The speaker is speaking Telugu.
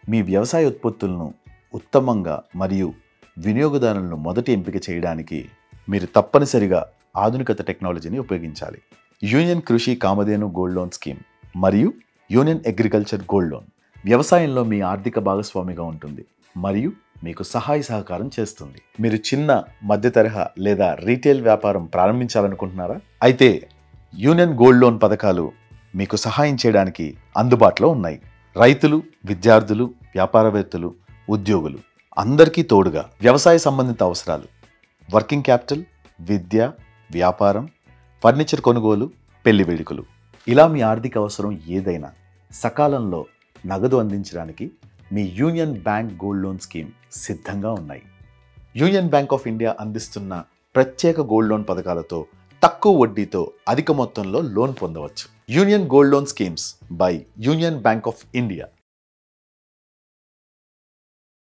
మీ వ్యవసాయ ఉత్పత్తులను ఉత్తమంగా మరియు వినియోగదారులను మొదటి ఎంపిక చేయడానికి మీరు తప్పనిసరిగా ఆధునికత టెక్నాలజీని ఉపయోగించాలి Union Krishi Kamadhenu gold loan scheme మరియు యూనియన్ అగ్రికల్చర్ గోల్డ్ లోన్ వ్యవసాయంలో మీ ఆర్థిక భాగస్వామిగా ఉంటుంది మరియు మీకు సహాయ సహకారం చేస్తుంది మీరు చిన్న మధ్య తరహా లేదా రీటైల్ వ్యాపారం ప్రారంభించాలనుకుంటున్నారా అయితే యూనియన్ గోల్డ్ లోన్ పథకాలు మీకు సహాయం చేయడానికి అందుబాటులో ఉన్నాయి రైతులు విద్యార్థులు వ్యాపారవేత్తలు ఉద్యోగులు అందరికీ తోడుగా వ్యవసాయ సంబంధిత అవసరాలు వర్కింగ్ క్యాపిటల్ విద్య వ్యాపారం ఫర్నిచర్ కొనుగోలు పెళ్లి వేడుకలు ఇలా మీ ఆర్థిక అవసరం ఏదైనా సకాలంలో నగదు అందించడానికి మీ Union Bank gold loan scheme సిద్ధంగా ఉన్నాయి యూనియన్ బ్యాంక్ ఆఫ్ ఇండియా అందిస్తున్న ప్రత్యేక గోల్డ్ లోన్ పథకాలతో తక్కువ వడ్డీతో అధిక మొత్తంలో లోన్ పొందవచ్చు Union gold loan schemes by Union Bank of India